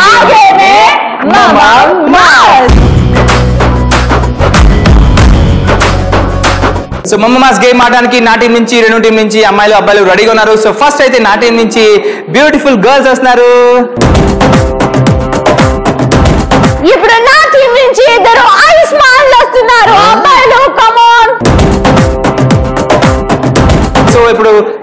సో మమ్మ మాస్ గేమ్ ఆడడానికి నా టీం నుంచి రెండు టీం నుంచి అమ్మాయిలు అబ్బాయిలు రెడీగా ఉన్నారు సో ఫస్ట్ అయితే నా టీం నుంచి బ్యూటిఫుల్ గర్ల్స్ వస్తున్నారు ఇప్పుడు నా టీం నుంచి ఇద్దరు ఆయుష్మాన్లు వస్తున్నారు అబ్బాయిలు come on so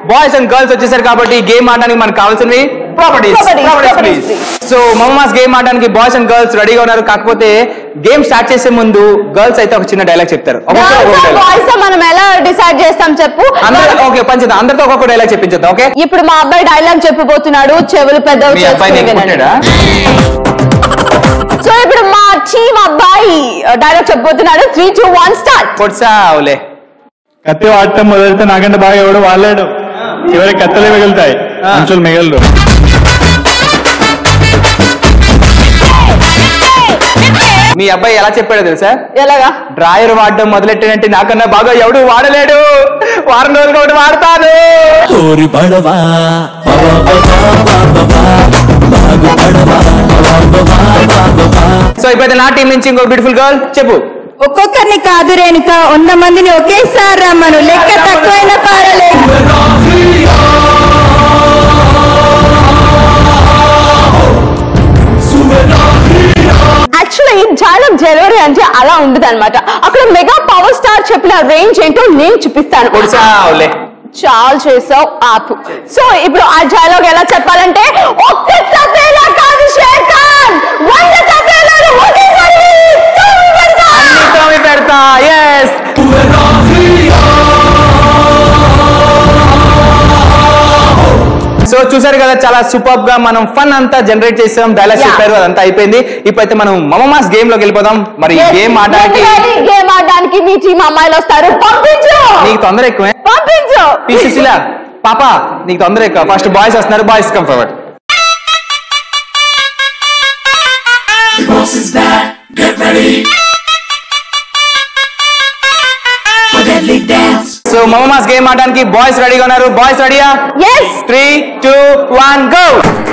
boys and girls వచ్చేసారు కాబట్టి గేమ్ ఆడడానికి మనకు కావాల్సినవి properties Properties, properties properties, so మమ్మమాస్ గేమ్ ఆడడానికి బాయ్స్ అండ్ గర్ల్స్ రెడీగా ఉన్నారు కాకపోతే గేమ్ స్టార్ట్ చేసే ముందు గర్ల్స్ అయితే ఒక చిన్న డైలాగ్ చెప్తారు ఒక్కొక్కరు ఒక్కొక్క dialogue. బాయ్స్ మనం ఎలా డిసైడ్ చేస్తాం చెప్పు అందరూ ఓకే పంచేద్దాం అందరితో ఒక్కొక్క డైలాగ్ చెప్పించేద్దాం ఓకే ఇప్పుడు మా అబ్బాయి డైలాగ్ చెప్పబోతున్నాడు చెవులు పెద్దవి మీ అబ్బాయి నీకు చేసుకుని వినండి. పుట్టాడా సో ఇప్పుడు మా టీమ్ అబ్బాయి డైలాగ్ చెప్పబోతున్నాడు త్రీ టూ వన్ స్టార్ట్ పొడిసావులే కత్తి వాడటం మొదలెడితే నాకంటే బాగా ఎవడు వాడలేడు చివరి కత్తలే మిగులుతాయి మనుషులు మిగలరు మీ అబ్బాయి ఎలా చెప్పాడో తెలుసా ఎలాగా డ్రాయర్ వాడడం మొదలెట్టినంటే నాకన్నా బాగా ఎవడు వాడలేడు వారం రోజులు ఒకటి వాడతాను కోరి పడవా సో ఇప్పుడైతే నా టీం నుంచి ఇంకో బ్యూటిఫుల్ గర్ల్ చెప్పు ఒక్కొక్కరిని కాదు రేణుక వంద మందిని ఒకేసారి రమ్మను లెక్క తక్కువైనా పర్వాలేదు యాక్చువల్లీ డైలాగ్ డెలివరీ అంటే అలా ఉండదు అనమాట అక్కడ మెగా పవర్ స్టార్ చెప్పిన రేంజ్ ఏంటో నేను చూపిస్తాను పొడిసావులే చాలు చేసావు ఆపు సో ఇప్పుడు ఆ డైలాగ్ ఎలా చెప్పాలంటే ఒక్క తపేలా కాదు శేఖర్ వంద తపేలాలు ఒకేసారి తోమి పెడతా. తోమి పెడతా ఎస్ సో చూసారు కదా చాలా సూపర్ గా మనం ఫన్ అంతా జనరేట్ చేసాం డైలాగ్ Yeah. చెప్పారు అదంతా అయిపోయింది ఇప్పుడైతే మనం మమమాస్ గేమ్ లోకి వెళ్ళిపోదాం మరి Yes, గేమ్ ఆడడానికి ముందుగానే ఈ గేమ్ ఆడడానికి మీ టీం అమ్మాయిలు వస్తారు పంపించు నీకు తొందర ఎక్కువే పంపించు పి సుశీల పాప నీకు తొందర ఎక్కువ ఫస్ట్ బాయ్స్ వస్తున్నారు boys come forward boss is back, get ready for deadly dance. So మమమాస్ గేమ్ ఆడడానికి బాయ్స్ రెడీగా ఉన్నారు బాయ్స్ రెడీయా yes three two one go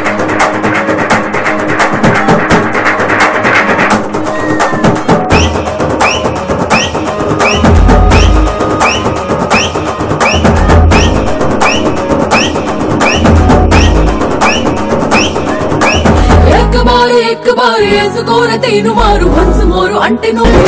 ఎక్క బారు ఎక్క బారు వేసుకోర తేను మారు వన్స్ మోరు అంటే నువ్వు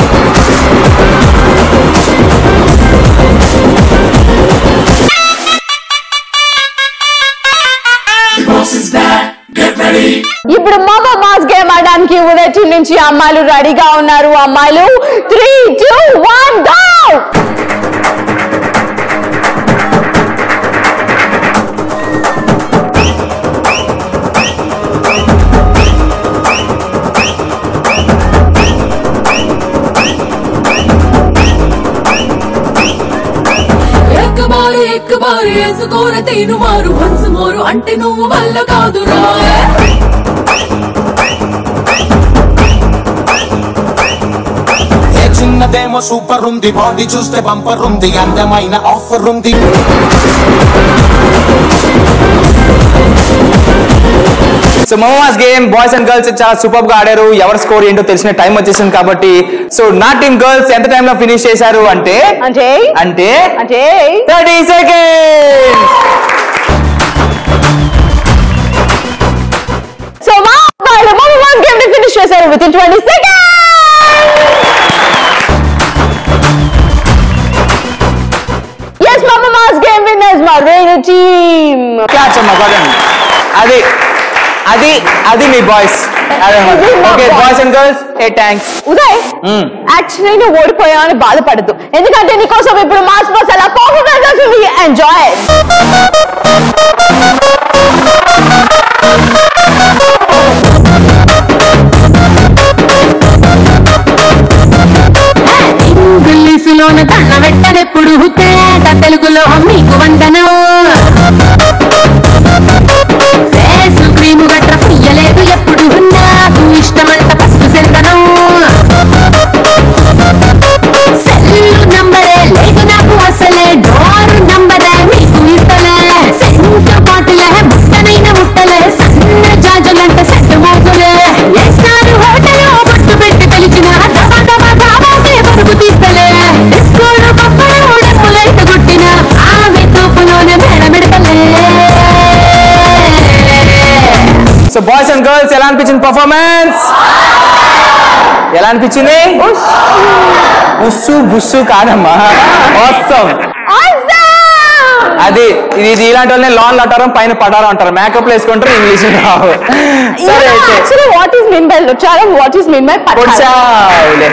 Boss is back, get ready. ఇప్పుడు మగ మాస్ గేమ్ ఆడడానికి ఉదయ్ టీం నుంచి అమ్మాయిలు రెడీగా ఉన్నారు అమ్మాయిలు త్రీ టూ వన్ గో ఎక్క బారు ఎక్క బారు వేసుకోర తేను మారు వన్స్ మోరు అంటే నువ్వు వల్ల కాదురా ఏ చిన్నదేమో సూపర్ ఉంది బాడీ చూస్తే బంపర్ ఉంది అందమైన ఆఫర్ ఉంది సో మోమాస్ గేమ్ బాయ్స్ అండ్ గర్ల్స్ చాలా సూపర్ గా ఆడారు ఎవరి స్కోర్ ఏంటో తెలిసిన టైం వచ్చేసింది కాబట్టి సో నా టీం గర్ల్స్ ఎంత టైం లో ఫినిష్ చేశారు అంటే అంటే అంటే అంటే థర్టీ సెకండ్ సో మా అబ్బాయిలు మగ మాస్ గేమ్ ని ఫినిష్ చేశారు within twenty second yes మగ మాస్ గేమ్ విన్నర్స్ మా రేణు టీమ్ క్లాప్స్ అమ్మా కొట్టండి అది అది అది మీ బాయ్స్ అదే ఇది మా okay boys. Boys and girls ఏ థ్యాంక్స్ ఉదయ్ యాక్చువల్లీ నువ్వు ఓడిపోయావు అని బాధపడద్దు ఎందుకంటే నీకోసం ఇప్పుడు మాస్ బాస్ అలా పర్ఫార్మెన్స్ వస్తుంది ఎంజాయ్ ఇంగ్లీషులోన దండ పెట్టనెప్పుడు తేట తెలుగులో మీకు వందనం ఫేసు క్రీము గట్ర పుయ్యలేదు ఎప్పుడు నాకు ఇష్టమంట పసుపు సెందనం సెల్లు నంబరే లేదు నాకు అసలే డోరు నంబరే మీకు ఇస్తలే సెంటు బాటిలే ముట్టనైన ముట్టలే సన్న జాజులంట సెట్టు మోజులే వేస్తారు హోటల్ బొట్టు పెట్టి పిలిచిన దబా దబా దాబాకే పరుగు తీస్తలే డిస్కోలు పప్పలు డెప్పులైట్ కొట్టిన ఆమె తూపులోనే మేడమెడతలే సో బాయ్స్ అండ్ గర్ల్స్ ఎలా అనిపించింది పర్ఫార్మెన్స్ ఎలా అనిపించింది బుస్సు బుస్సు కాదమ్మా అవసరం అది ఇది ఇది ఇలాంటి వాళ్ళని లాన్ అంటారు పైన పటారం అంటారు మేకప్ వేసుకుంటారు ఇంగ్లీష్ రావు సరే అయితే actually what is mean by లుచారం వాట్ ఈస్ మీన్ బై పొడిచావులే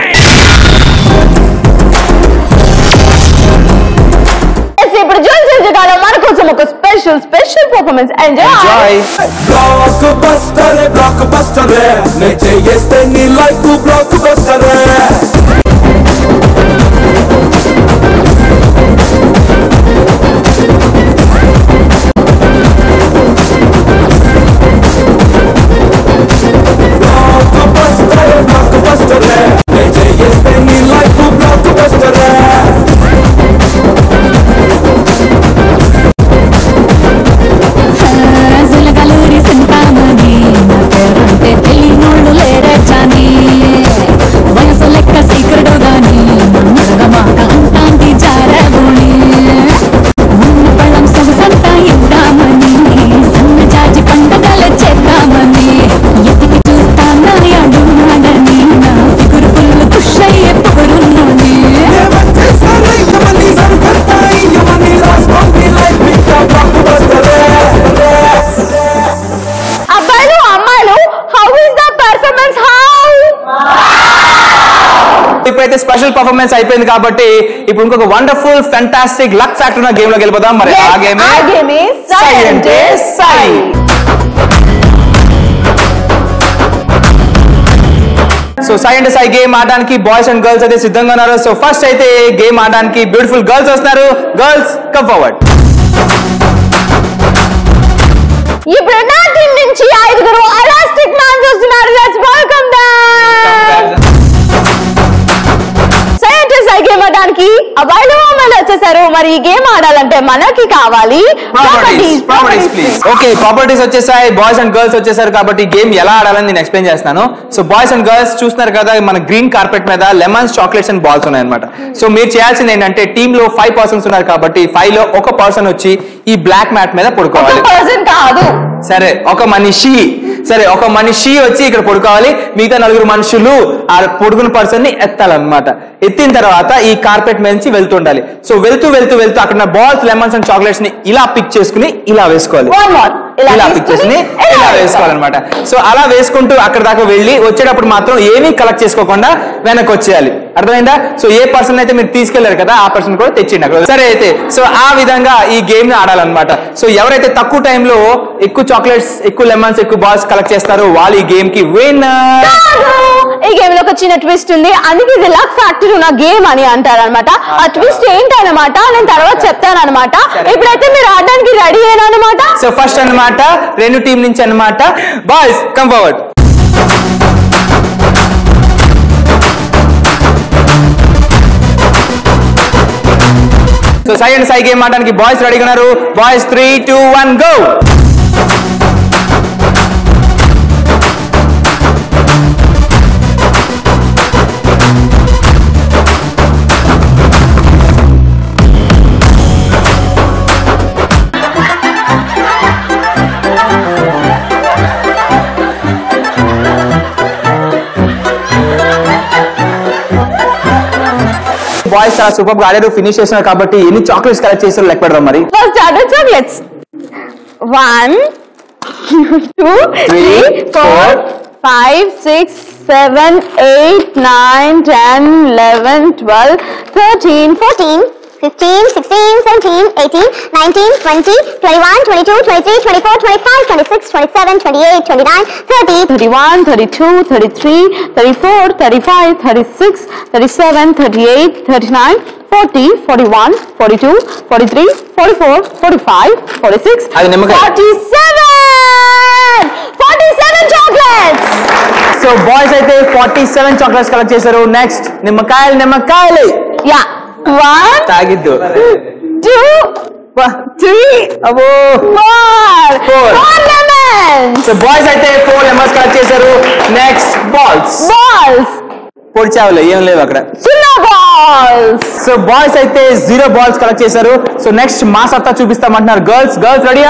ఇప్పుడు జోన్ చేసేకాల మన కోసం ఒక special special performance enjoy blockbuster blockbuster నే చేస్తే నీ life blockbuster blockbuster blockbuster నే చేస్తే నీ లైఫ్ బ్లాక్ బస్టర్ సులగలూరి సింతామణి నా పేరంటే తెలియనోళ్ళు లేరే చాని వయసు లెక్క సీక్రెట్ గాని నన్నడగ మాట అంటాంది జారబోని ఉన్న పళ్ళం సొగసంతా ఇద్దామని సన్న జాజి పండగల చేద్దామని ఎతికి చూస్తానా అడుగునాడని నా ఫిగురు ఫుల్ ఖుష్ అయ్యే పొగరున్నోని అబ్బాయిలు అమ్మాయిలు how is the performance how ఇప్పుడైతే స్పెషల్ పర్ఫార్మెన్స్ అయిపోయింది కాబట్టి ఇప్పుడు ఇంకొక వండర్ఫుల్ ఫెంటాస్టిక్ లక్ ఫ్యాక్టర్ ఉన్న గేమ్ లోకి వెళ్ళిపోదాం మరి ఆ గేమ్ ఆ game is సై అంటే సై సో సై అంటే సై గేమ్ ఆడడానికి బాయ్స్ అండ్ గర్ల్స్ అయితే సిద్ధంగా ఉన్నారు సో ఫస్ట్ అయితే గేమ్ ఆడడానికి బ్యూటిఫుల్ గర్ల్స్ వస్తున్నారు గర్ల్స్ కమ్ ఫార్వర్డ్ ఇప్పుడు నా టీం నుంచి ఐదుగురు ఎలాస్టిక్ మ్యాన్స్ వస్తున్నారు లెట్స్ వెల్కమ్ దమ్ సైంటిస్ట్ ఈ గేమ్ ఆడడానికి అబ్బాయిలు అమ్మాయిలు వచ్చేసారు మరి ఈ గేమ్ ఆడాలంటే మనకి కావాలి properties properties please okay properties వచ్చేసాయి బాయ్స్ అండ్ గర్ల్స్ వచ్చేసారు కాబట్టి గేమ్ ఎలా ఆడాలని నేను ఎక్స్ప్లెయిన్ చేస్తాను సో బాయ్స్ అండ్ గర్ల్స్ చూస్తున్నారు కదా మన గ్రీన్ కార్పెట్ మీద లెమన్స్ చాక్లెట్స్ అండ్ బాల్స్ ఉన్నాయన్నమాట సో మీరు చేయాల్సింది ఏంటంటే టీమ్ లో ఫైవ్ పర్సన్స్ ఉన్నారు కాబట్టి ఫైవ్ లో ఒక పర్సన్ వచ్చి ఈ బ్లాక్ మ్యాట్ మీద పడుకోవాలి పర్సన్ కాదు సరే ఒక మనిషి సరే ఒక మనిషి వచ్చి ఇక్కడ పడుకోవాలి మిగతా నలుగురు మనుషులు ఆ పొడుగున పర్సన్ ని ఎత్తాలన్నమాట ఎత్తిన తర్వాత ఈ కార్పెట్ మీద నుంచి వెళ్తుండాలి సో వెళ్తూ వెళ్తూ వెళ్తూ అక్కడ బాల్స్ లెమన్స్ అండ్ చాక్లెట్స్ ని ఇలా పిక్ చేసుకుని ఇలా వేసుకోవాలి One more. ఇలా ఇలా పిక్ తీసుకుని చేసుకుని ఇలా ఇలా వేసుకోవాలి. వేసుకోవాలన్నమాట సో అలా వేసుకుంటూ అక్కడ దాకా వెళ్ళి వచ్చేటప్పుడు మాత్రం ఏమీ కలెక్ట్ చేసుకోకుండా వెనక్కి వచ్చేయాలి అర్థమైందా సో ఏ పర్సన్ అయితే మీరు తీసుకెళ్లారు కదా ఆ పర్సన్ కూడా తెచ్చిండి అక్కడ సరే అయితే సో ఆ విధంగా ఈ గేమ్ ని ఆడాలన్నమాట సో ఎవరైతే తక్కువ టైంలో ఎక్కువ చాక్లెట్స్ ఎక్కువ లెమన్స్ ఎక్కువ బాల్స్ కలెక్ట్ చేస్తారో వాళ్ళు ఈ గేమ్ కి విన్నర్ కాదు. ఈ గేమ్ లో ఒక చిన్న ట్విస్ట్ ఉంది అందుకే ఇది లక్ ఫ్యాక్టరీ ఉన్న గేమ్ అని అంటారు అనమాట ఆ ట్విస్ట్ ఏంటన్నమాట నేను తర్వాత చెప్తాను అనమాట ఇప్పుడైతే మీరు ఆడడానికి రెడీ అనమాట సో ఫస్ట్ అన్నమాట రెండు టీం నుంచి అన్నమాట బాయ్స్ కమ్ ఫార్వర్డ్ సో సై అండ్ సై గేమ్ ఆడడానికి బాయ్స్ రెడీగా ఉన్నారు boys three two one go boys చాలా సూపర్ గా ఆడారు ఫినిష్ చేస్తున్నారు కాబట్టి ఎన్ని చాక్లెట్స్ కలెక్ట్ చేస్తారో లెక్క పెడదాం మరి first order chocolates one two three four five six seven eight nine ten eleven twelve thirteen fourteen 15, 16, 17, 18, 19, 20, 21, 22, 23, 24, 25, 26, 27, 28, 29, 30, 31, 32, 33, 34, 35, 36, 37, 38, 39, 40, 41, 42, 43, 44, 45, 46, అది నిమ్మకాయ. 47! 47 chocolates! సో బాయ్స్ అయితే ఫార్టీ సెవెన్ చాక్లెట్స్ కలెక్ట్ చేశారు నెక్స్ట్ నిమ్మకాయలు నిమ్మకాయలు యా వన్ తాగిద్దు టూ త్రీ అబ్బో four Four. Four lemons so boys అయితే four lemons collect చేశారు నెక్స్ట్ బాల్స్ బాల్స్ పొడిచావులే ఏం లేవు అక్కడ చిన్న బాల్స్ సో బాయ్స్ అయితే జీరో బాల్స్ కలెక్ట్ చేశారు సో నెక్స్ట్ మా సత్తా చూపిస్తామంటున్నారు గర్ల్స్ గర్ల్స్ రెడీయా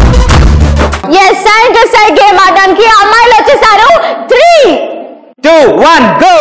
ఎస్ సైంటిస్ట్ సై గేమ్ ఆడడానికి అమ్మాయిలు వచ్చేసారు three two one go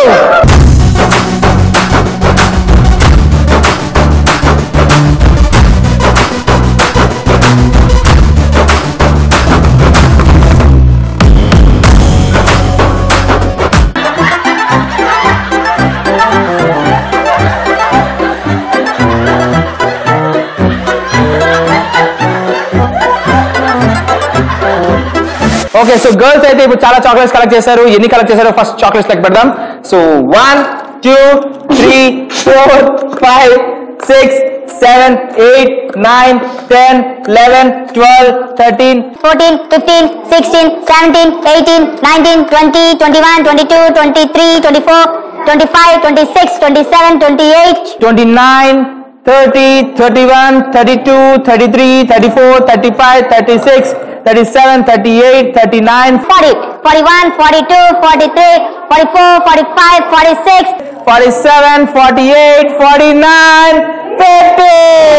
okay so girls అయితే ఇప్పుడు చాలా చాక్లెట్స్ కలెక్ట్ చేశారు ఎన్ని కలెక్ట్ చేశారో ఫస్ట్ చాక్లెట్స్ లెక్క పెడదాం so one two three four five six seven eight nine ten eleven twelve thirteen 14, 15, 16, 17, 18, 19, 20, 21, 22, 23, 24, 25, 26, 27, 28. 29 30 31 32 33 34 35 36 37 38 39 40, 41, 42, 43, 44, 45, 46. 47 48 49 50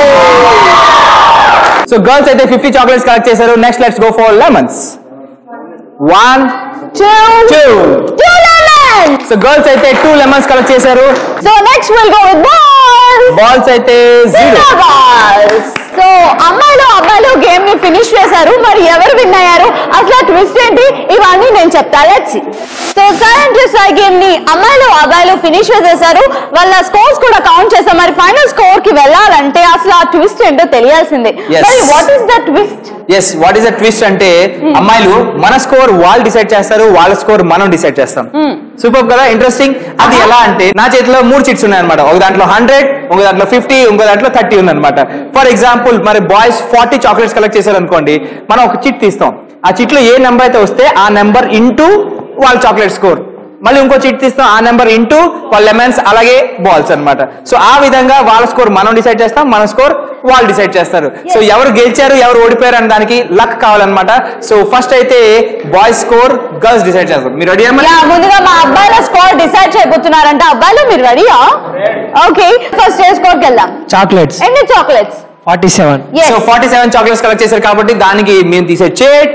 so girls అయితే ఫిఫ్టీ చాక్లెట్స్ కలెక్ట్ చేశారు next let's go for lemons one two two two lemons so girls అయితే two lemons collect చేశారు so next will go with balls balls అయితే zero balls so అమ్మాయిలు అబ్బాయిలు game ని finish చేశారు మరి ఎవరు విన్ అయ్యారు అసలు ట్విస్ట్ ఏంటి ఇవన్నీ నేను చెప్తా లెట్స్ సో కరెంట్ సాయి గేమ్ ని అమ్మాయిలు అబ్బాయిలు ఫినిష్ చేసేసారు వాళ్ళ స్కోర్స్ కూడా కౌంట్ చేసాం మరి ఫైనల్ స్కోర్ కి వెళ్ళాలంటే అసలు ఆ ట్విస్ట్ ఏంటో తెలియాల్సిందే Yes. మరి what is the twist yes what is the twist అంటే అమ్మాయిలు మన స్కోర్ వాళ్ళు డిసైడ్ చేస్తారు వాళ్ళ స్కోర్ మనం డిసైడ్ చేస్తాం సూపర్ కదా ఇంట్రెస్టింగ్ అది ఎలా అంటే నా చేతిలో మూడు చిట్స్ ఉన్నాయి అనమాట ఒక దాంట్లో హండ్రెడ్ ఒక దాంట్లో ఫిఫ్టీ ఇంకో దాంట్లో థర్టీ ఉందన్నమాట ఫర్ ఎగ్జాంపుల్ మరి బాయ్స్ ఫార్టీ చాక్లెట్స్ కలెక్ట్ చేశారు అనుకోండి మనం ఒక చిట్ తీస్తాం ఆ చిట్లో ఏ నెంబర్ అయితే వస్తే ఆ నెంబర్ ఇంటూ వాళ్ళ చాక్లెట్ స్కోర్ మళ్ళీ ఇంకో చిట్ తీస్తాం ఆ నెంబర్ ఇంటూ వాళ్ళ లెమన్స్ అలాగే బాల్స్ అన్నమాట సో ఆ విధంగా వాళ్ళ స్కోర్ మనం డిసైడ్ చేస్తాం మన స్కోర్ వాళ్ళు డిసైడ్ చేస్తారు సో ఎవరు గెలిచారు ఎవరు ఓడిపోయారు అనే దానికి లక్ కావాలన్నమాట సో ఫస్ట్ అయితే బాయ్స్ స్కోర్ గర్ల్స్ డిసైడ్ చేస్తారు మీరు రెడీ యా ముందుగా మా అబ్బాయిల స్కోర్ డిసైడ్ చేయబోతున్నారంటే అబ్బాయిలు మీరు రెడీయా ఓకే ఫస్ట్ ఏ స్కోర్ కి వెళ్దాం చాక్లెట్స్ ఎన్ని chocolates forty seven so forty seven chocolates collect చేశారు కాబట్టి దానికి మేము తీసే chit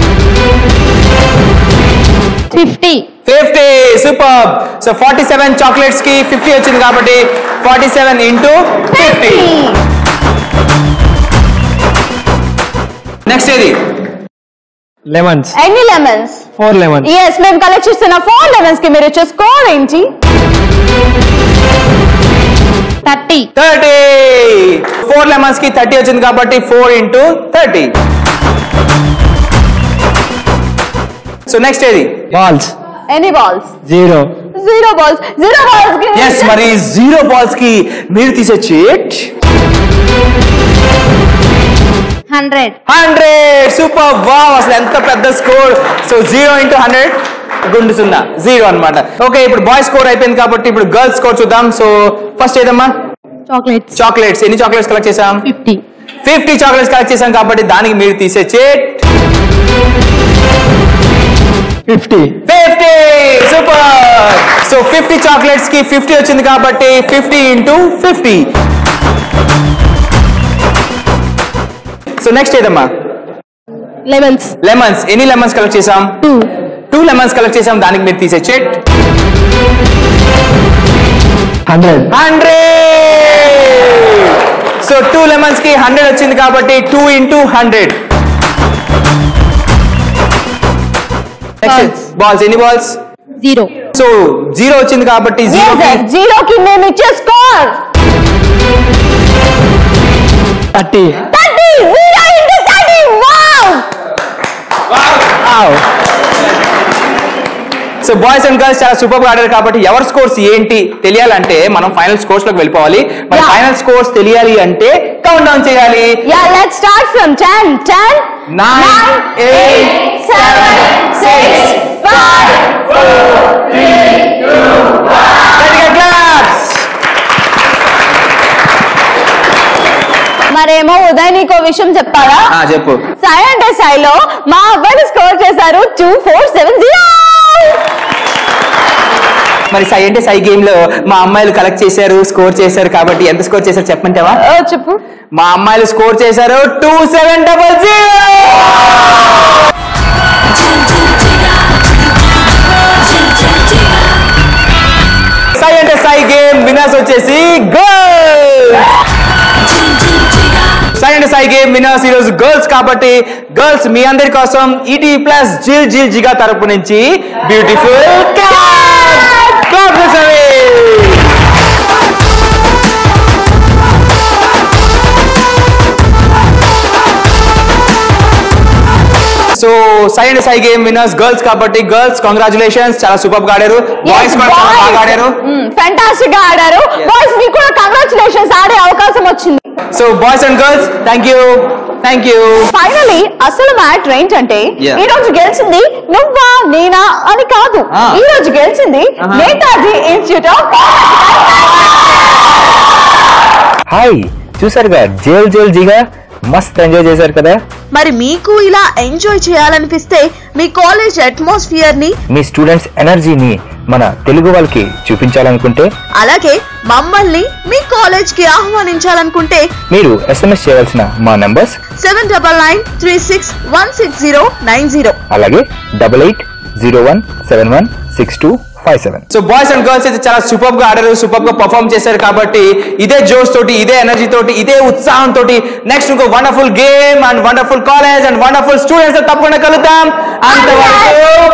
fifty fifty super so forty seven chocolates కి ఫిఫ్టీ వచ్చింది కాబట్టి forty seven into fifty next ఏది లెమన్స్ ఎన్ని లెమన్స్ ఫోర్ లెమన్స్ ఎస్ మేము కలెక్ట్ చేస్తున్న ఫోర్ లెమన్స్ కి మీరు ఇచ్చే స్కోర్ ఏంటి థర్టీ థర్టీ ఫోర్ లెమన్స్ కి థర్టీ వచ్చింది కాబట్టి four into thirty so next ఏది బాల్స్ ఎన్ని balls zero zero balls zero balls కి ఎస్ మరి జీరో బాల్స్ కి మీరు తీసే చేట్ హండ్రెడ్ హండ్రెడ్ సూపర్ వావ్ అసలు ఎంత పెద్ద score so zero into hundred గుండు సున్నా జీరో అన్నమాట ఓకే ఇప్పుడు బాయ్ స్కోర్ అయిపోయింది కాబట్టి ఇప్పుడు గర్ల్స్ స్కోర్ చూద్దాం సో ఫస్ట్ ఏదమ్మా చాక్లెట్స్ చాక్లెట్స్ ఎన్ని చాక్లెట్స్ కలెక్ట్ చేసాం ఫిఫ్టీ ఫిఫ్టీ చాక్లెట్స్ కలెక్ట్ చేసాం కాబట్టి దానికి మీరు తీసే chit fifty fifty super so fifty chocolates కి ఫిఫ్టీ వచ్చింది కాబట్టి fifty into fifty so next ఏదమ్మా లెమన్స్ లెమన్స్ ఎన్ని లెమన్స్ కలెక్ట్ చేసాం టూ టూ లెమన్స్ కలెక్ట్ చేసాం దానికి మీరు తీసే chit hundred hundred so two lemons కి హండ్రెడ్ వచ్చింది కాబట్టి two into hundred next balls ఎన్ని బాల్స్ జీరో సో జీరో వచ్చింది కాబట్టి జీరో జీరోకి మేము ఇచ్చే score thirty thirty zero into thirty wow so boys and girls చాలా సూపర్ గా ఆడారు కాబట్టి ఎవరి స్కోర్స్ ఏంటి తెలియాలంటే మనం ఫైనల్ స్కోర్స్ లోకి వెళ్ళిపోవాలి మన Yeah. ఫైనల్ స్కోర్స్ తెలియాలి అంటే కౌంట్ డౌన్ చేయాలి yeah let's start from 10 10 nine eight seven six five claps మరేమో ఉదయ్ నీకో విషయం చెప్పాలా చెప్పు సాయి అంటే సాయిలో మా అబ్బాయిలు స్కోర్ చేశారు టూ ఫోర్ సెవెన్ జీరో మరి సై అంటే సై గేమ్ లో మా అమ్మాయిలు కలెక్ట్ చేశారు స్కోర్ చేశారు కాబట్టి ఎంత స్కోర్ చేశారు చెప్పమంటావా చెప్పు మా అమ్మాయిలు స్కోర్ చేశారు టూ సెవెన్ డబల్ జీరో సాయి అంటే సాయి గేమ్ వినర్స్ వచ్చేసి గర్ల్స్ సాయి అంటే సాయి గేమ్ వినర్స్ ఈ రోజు గర్ల్స్ కాబట్టి గర్ల్స్ మీ అందరి కోసం ఈటీ ప్లస్ జిల్ జిల్ జిగా తరపు నుంచి బ్యూటిఫుల్ సో సాయి అండ్ సాయి గేమ్ విన్నర్స్ గర్ల్స్ కాబట్టి గర్ల్స్ కంగ్రాచులేషన్స్ చాలా సూపర్ గా ఆడారు బాయ్స్ కూడా చాలా బాగా ఆడారు ఫెంటాస్టిక్ గా ఆడారు బాయ్స్ మీకు కూడా కంగ్రాచులేషన్స్ ఆడే అవకాశం వచ్చింది so boys and girls thank you thank you finally అసలు మ్యాటర్ ఏంటంటే Yeah. ఈ రోజు గెలిచింది నువ్వా నేనా అని కాదు Ah. ఈ రోజు గెలిచింది Uh-huh. Netaji institute of hi చూసారుగా జేల్ జేల్ జిగా మస్త్ ఎంజాయ్ చేశారు కదా మరి మీకు ఇలా ఎంజాయ్ చేయాలనిపిస్తే మీ కాలేజ్ అట్మాస్ఫియర్ ని మీ స్టూడెంట్స్ ఎనర్జీని మన తెలుగు వాళ్ళకి చూపించాలనుకుంటే అలాగే మమ్మల్ని మీ కాలేజ్ కి ఆహ్వానించాలనుకుంటే మీరు ఎస్ఎంఎస్ చేయవలసిన మా numbers seven double nine three six one six zero nine zero అలాగే double eight zero one seven one six two five seven so boys and girls అయితే చాలా సూపర్ గా ఆడారు సూపర్ గా పర్ఫామ్ చేశారు కాబట్టి ఇదే జోష్ తోటి ఇదే ఎనర్జీ తోటి ఇదే ఉత్సాహం తోటి నెక్స్ట్ ఇంకో wonderful game and wonderful college and wonderful students తప్పకుండా కలుద్దాం అంతవరకు